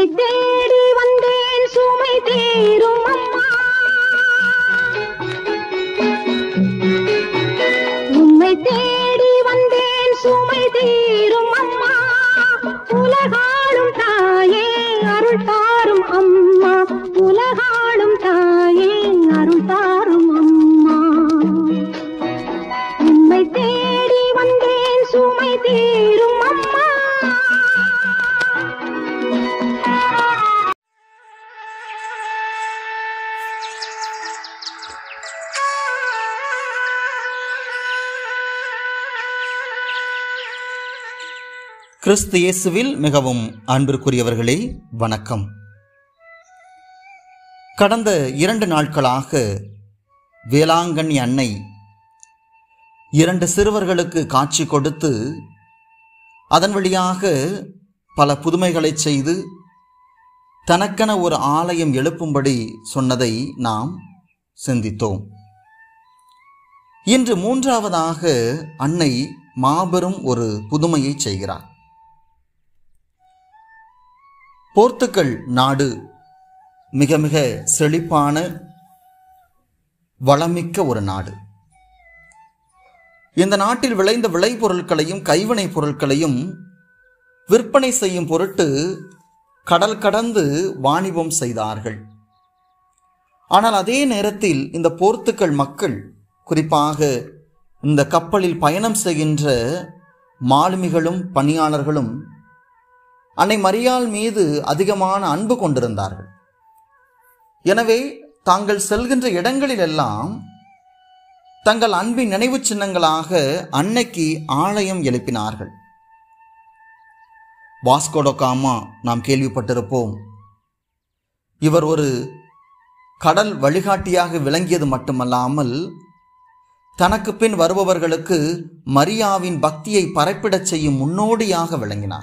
தேடி வந்தேன் சுமை தீரும் அம்மா உம்மை தேடி வந்தேன் சுமை தீரும் அம்மா உலகாளும் தாயே அருள் தாரும் அம்மா உலகாளும் தாயே அருள் தாரும் அம்மா உம்மை தேடி வந்தேன் சுமை தீரும் அம்மா கிறிஸ்து இயேசுவில் மிகவும் அன்பிற்குரியவர்களே வணக்கம் கடந்த இரண்டு நாட்களாக வேளாங்கண்ணி அன்னை இரண்டு சிறுவர்களுக்கு காட்சி கொடுத்து அதன் வழியாக பல புதுமைகளை செய்து தனக்கென ஒரு ஆலயம் எழுப்பும்படி சொன்னதை நாம் சிந்தித்தோம் இன்று மூன்றாவதாக அன்னை மாபெரும் ஒரு புதுமையை செய்கிறார் போர்த்துக்கல் நாடு மிக மிக செழிப்பான வளமிக்க ஒரு நாடு இந்த நாட்டில் விளைந்த விளைபொருட்களையும் கைவினைப் பொருட்களையும் விற்பனை செய்யும் பொருட்டு கடல் கடந்து வாணிபம் செய்தார்கள் ஆனால் அதே நேரத்தில் இந்த போர்த்துக்கல் மக்கள் குறிப்பாக இந்த கப்பலில் பயணம் செய்கின்ற மாலுமிகளும் பணியாளர்களும் அன்னை மரியாள் மீது அதிகமான அன்பு கொண்டிருந்தார்கள் எனவே தாங்கள் செல்கின்ற இடங்களிலெல்லாம் தங்கள் அன்பின் நினைவு சின்னங்களாக அன்னைக்கு ஆலயம் எழுப்பினார்கள் வாஸ்கோடோகாமா நாம் கேள்விப்பட்டிருப்போம் இவர் ஒரு கடல் வழிகாட்டியாக விளங்கியது மட்டுமல்லாமல் தனக்கு பின் வருபவர்களுக்கு மரியாவின் பக்தியை பரப்பிடச் செய்யும் முன்னோடியாக விளங்கினார்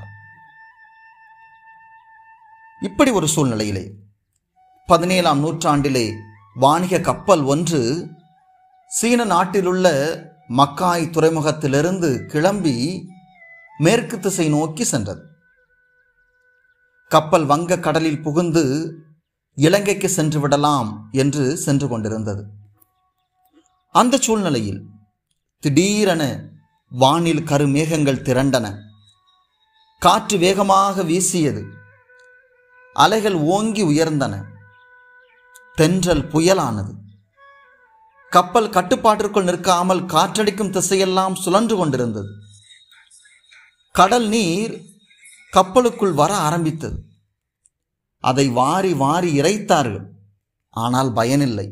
இப்படி ஒரு சூழ்நிலையிலே பதினேழாம் நூற்றாண்டிலே வாணிக கப்பல் ஒன்று சீன நாட்டிலுள்ள மக்காய் துறைமுகத்திலிருந்து கிளம்பி மேற்கு திசை நோக்கி சென்றது கப்பல் வங்க கடலில் புகுந்து இலங்கைக்கு சென்று விடலாம் என்று சென்று கொண்டிருந்தது அந்த சூழ்நிலையில் திடீரென வானில் கருமேகங்கள் திரண்டன காற்று வேகமாக வீசியது அலைகள் ஓங்கி உயர்ந்தன தென்றல் புயலானது கப்பல் கட்டுப்பாட்டிற்குள் நிற்காமல் காற்றடிக்கும் திசையெல்லாம் சுழன்று கொண்டிருந்தது கடல் நீர் கப்பலுக்குள் வர ஆரம்பித்தது அதை வாரி வாரி இறைத்தார்கள் ஆனால் பயனில்லை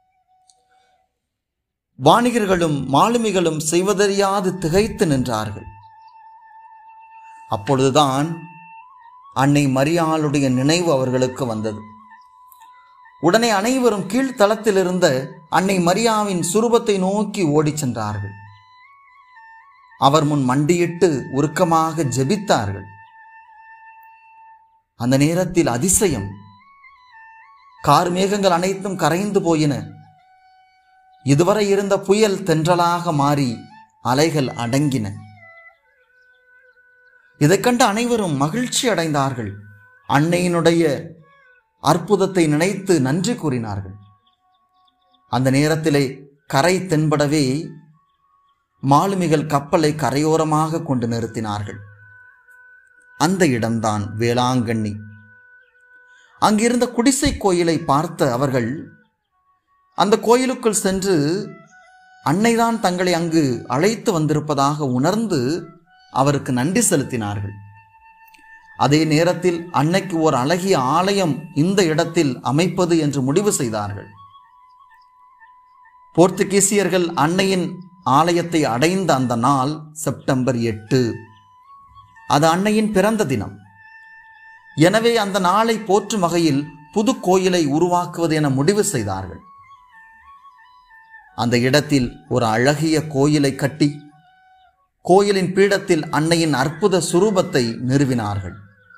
வாணிகர்களும் மாலுமிகளும் செய்வதறியாது திகைத்து நின்றார்கள் அப்பொழுதுதான் அன்னை மரியாளுடைய நினைவு அவர்களுக்கு வந்தது உடனே அனைவரும் கீழ்த்தளத்தில் இருந்த அன்னை மரியாவின் சுரூபத்தை நோக்கி ஓடிச் சென்றார்கள் அவர் முன் மண்டியிட்டு உருக்கமாக ஜெபித்தார்கள் அந்த நேரத்தில் அதிசயம் கார்மேகங்கள் அனைத்தும் கரைந்து போயின இதுவரை இருந்த புயல் தென்றலாக மாறி அலைகள் அடங்கின இதைக் கண்டு அனைவரும் மகிழ்ச்சி அடைந்தார்கள் அன்னையினுடைய அற்புதத்தை நினைத்து நன்றி கூறினார்கள் அந்த நேரத்திலே கரை தென்படவே மாலுமிகள் கப்பலை கரையோரமாக கொண்டு நிறுத்தினார்கள் அந்த இடம்தான் வேளாங்கண்ணி அங்கிருந்த குடிசை கோயிலை பார்த்த அவர்கள் அந்த கோயிலுக்குள் சென்று அன்னைதான் தங்களை அங்கு அழைத்து வந்திருப்பதாக உணர்ந்து அவருக்கு நன்றி செலுத்தினார்கள் அதே நேரத்தில் அன்னைக்கு ஓர் அழகிய ஆலயம் இந்த இடத்தில் அமைப்பது என்று முடிவு செய்தார்கள் போர்த்துகீசியர்கள் அன்னையின் ஆலயத்தை அடைந்த அந்த நாள் செப்டம்பர் எட்டு அது அன்னையின் பிறந்த தினம் எனவே அந்த நாளை போற்றும் வகையில் புது கோயிலை உருவாக்குவது என முடிவு செய்தார்கள் அந்த இடத்தில் ஒரு அழகிய கோயிலை கட்டி கோயிலின் பீடத்தில் அன்னையின் அற்புத சுரூபத்தை நிறுவினார்கள்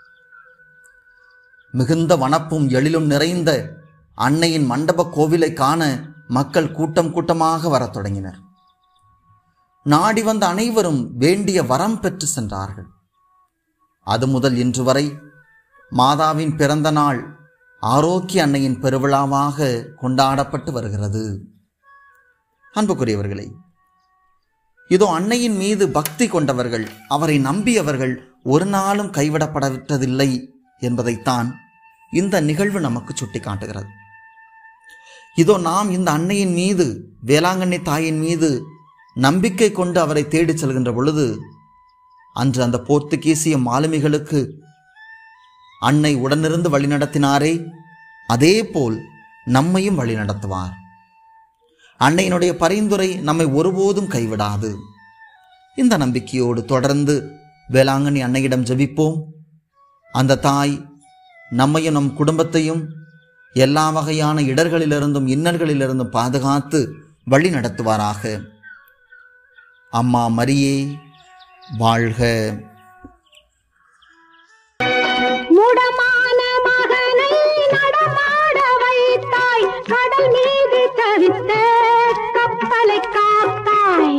மிகுந்த வனப்பும் எழிலும் நிறைந்த அன்னையின் மண்டப கோவிலை காண மக்கள் கூட்டம் கூட்டமாக வரத் தொடங்கினர் நாடி வந்த அனைவரும் வேண்டிய வரம் பெற்று சென்றார்கள் அது முதல் இன்று வரை மாதாவின் பிறந்த நாள் ஆரோக்கிய அன்னையின் பெருவிழாவாக கொண்டாடப்பட்டு வருகிறது அன்புக்குரியவர்களே இதோ அன்னையின் மீது பக்தி கொண்டவர்கள் அவரை நம்பியவர்கள் ஒரு நாளும் கைவிடப்படவிட்டதில்லை என்பதைத்தான் இந்த நிகழ்வு நமக்கு சுட்டிக்காட்டுகிறது இதோ நாம் இந்த அன்னையின் மீது வேளாங்கண்ணி தாயின் மீது நம்பிக்கை கொண்டு அவரை தேடிச் செல்கின்ற பொழுது அன்று அந்த போர்த்துகீசிய மாலுமிகளுக்கு அன்னை உடனிருந்து வழிநடத்தினாரே அதே போல் நம்மையும் வழிநடத்துவார் அன்னையினுடைய பரிந்துரை நம்மை ஒருபோதும் கைவிடாது இந்த நம்பிக்கையோடு தொடர்ந்து வேளாங்கண்ணி அன்னையிடம் ஜெபிப்போம் அந்த தாய் நம்மையும் நம் குடும்பத்தையும் எல்லா வகையான இடர்களிலிருந்தும் இன்னல்களிலிருந்தும் பாதுகாத்து வழி நடத்துவாராக அம்மா மரியே வாழ்க முடமான மகனை நடமாட வைத்தாய் கடல் மீது தவித்த கப்பலை காத்தாய்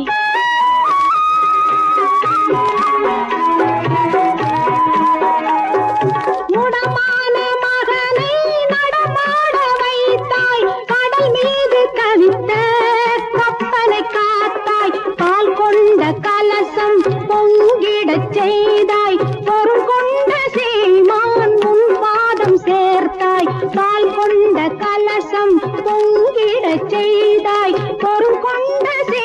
முடமான மகனை நடமாட வைத்தாய் கடல் மீது தவித்த கப்பலை காத்தாய் பால் கொண்ட கலசம் பொங்கிடச் செய்தாய் பொருள் கொண்ட சீமான் உன் பாதம் சேர்த்தாய் பால் கொண்ட கலசம் பொங்கிடச் செய்தாய் பொருள் கொண்ட சீ